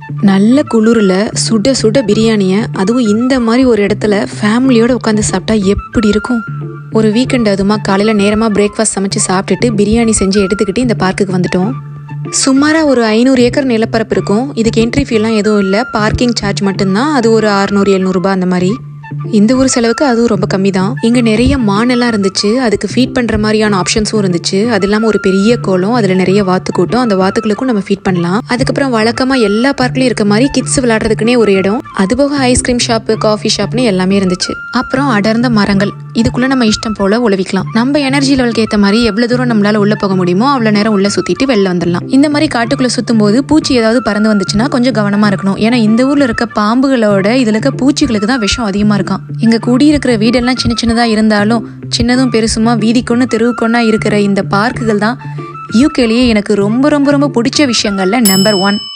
நல்ல குளிரில் சுட சுட பிரியாணியை அதுவும் இந்த மாதிரி ஒரு இடத்துல ஃபேமிலியோட உட்காந்து சாப்பிட்டா எப்படி இருக்கும் ஒரு வீக்கெண்ட் அதுமா காலையில் நேரமாக பிரேக்ஃபாஸ்ட் சமைச்சு சாப்பிட்டுட்டு பிரியாணி செஞ்சு எடுத்துக்கிட்டு இந்த பார்க்குக்கு வந்துட்டோம் சுமாராக ஒரு ஐநூறு ஏக்கர் நிலப்பரப்பு இருக்கும் இதுக்கு என்ட்ரி ஃபீலாம் எதுவும் இல்லை பார்க்கிங் சார்ஜ் மட்டும்தான் அது ஒரு அறுநூறு எழுநூறுபா அந்த மாதிரி இந்த ஒரு செலவுக்கு அதுவும் ரொம்ப கம்மி தான் இங்கே நிறைய மானெல்லாம் இருந்துச்சு அதுக்கு ஃபீட் பண்ணுற மாதிரியான ஆப்ஷன்ஸும் இருந்துச்சு அது இல்லாமல் ஒரு பெரிய கோலம் அதில் நிறைய வாத்து கூட்டம் அந்த வாத்துக்களுக்கும் நம்ம ஃபீட் பண்ணலாம் அதுக்கப்புறம் வழக்கமாக எல்லா பார்க்லையும் இருக்க மாதிரி கிட்ஸ் விளையாடுறதுக்குனே ஒரு இடம் அது போக ஐஸ்கிரீம் ஷாப்பு காஃபி ஷாப்னு எல்லாமே இருந்துச்சு அப்புறம் அடர்ந்த மரங்கள் இதுக்குள்ள நம்ம இஷ்டம் போல உழவிக்கலாம் நம்ம எனர்ஜி லெவலுக்கு ஏற்ற மாதிரி எவ்வளவு தூரம் நம்மளால உள்ள போக முடியுமோ அவ்வளோ நேரம் உள்ள சுத்திட்டு வெளில வந்துடலாம் இந்த மாதிரி காட்டுக்குள்ள சுத்தும் போது பூச்சி ஏதாவது பறந்து வந்துச்சுன்னா கொஞ்சம் கவனமா இருக்கணும் ஏன்னா இந்த ஊர்ல இருக்க பாம்புகளோட இதுல இருக்க பூச்சிகளுக்கு தான் விஷம் அதிகமா இருக்காம் இங்க குடியிருக்கிற வீடெல்லாம் சின்ன சின்னதா இருந்தாலும் சின்னதும் பெருசுமா வீதிக்கொன்னு தெருவுக்கொன்னா இருக்கிற இந்த பார்க்குகள் தான் யூகேலேயே எனக்கு ரொம்ப ரொம்ப ரொம்ப பிடிச்ச விஷயங்கள்ல நம்பர் ஒன்